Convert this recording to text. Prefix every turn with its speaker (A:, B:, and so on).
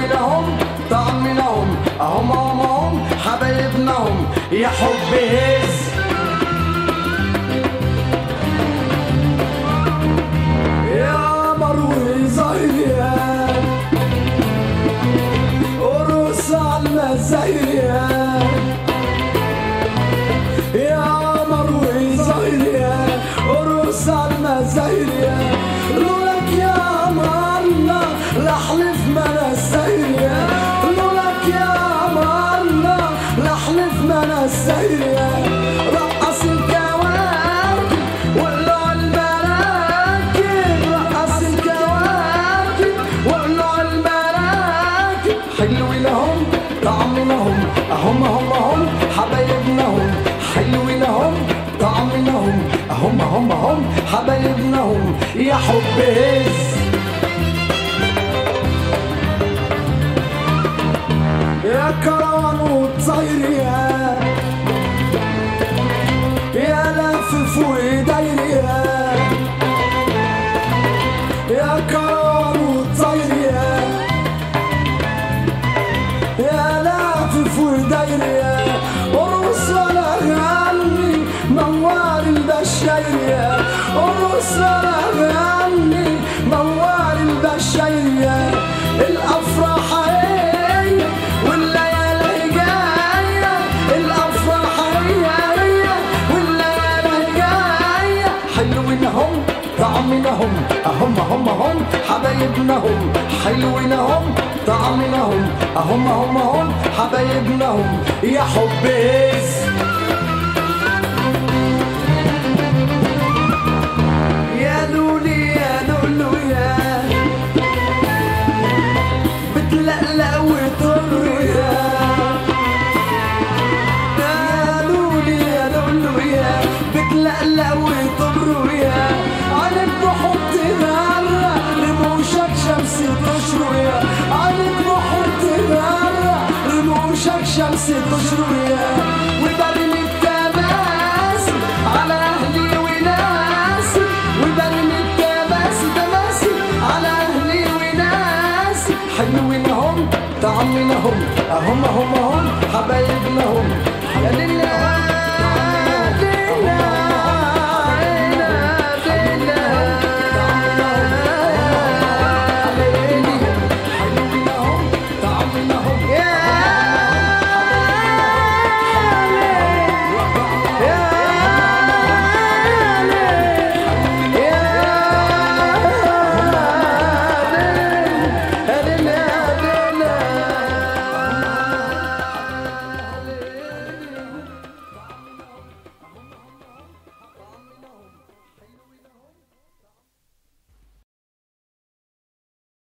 A: لهم طعم لهم هم هم هم حبايبنا هم يا حب هز يا مروي زهريا قرص على المزايا يا مروي زهريا قرص على المزايا لولاك يا مرنا لحلف ما انا سايريا لولاك يا مرنا لحلف ما انا سايريا رقص الكواكب ولع المراكب رقص الكواكب ولع المراكب حلو لهم طعم لهم هم هم هم حبايبنا هم حلو لهم طعم لهم هم هم هم حبايبنا هم يا حب هز يا كروان وطيريا يا لافف ودايريا يا كروان وطيريا يا لافف ودايريا ورقص ولا غني موال البشايريا ورقص ولا غني موال البشايريا الافراح هي والليالي جايه الافراح هي هي والليالي جايه حلوينهم طعمنهم هم هم هم حبايبنهم حلوينهم طعمنهم هم هم هم حبايبنهم يا حبيز يا لولي يا لولو يا بتلقلق وتطر يا يا لولي يا لولو يا بتلقلق وتطر يا عليك بحط غرة رموشك شمس تشرق يا عليك بحط غرة رموشك شمس تشرق يا وبرمي التماسي على اهلي وناسي وبرمي التماسي تماسي على اهلي وناسي حلوينهم طعمنهم هم هم هم حبايبنهم يا لله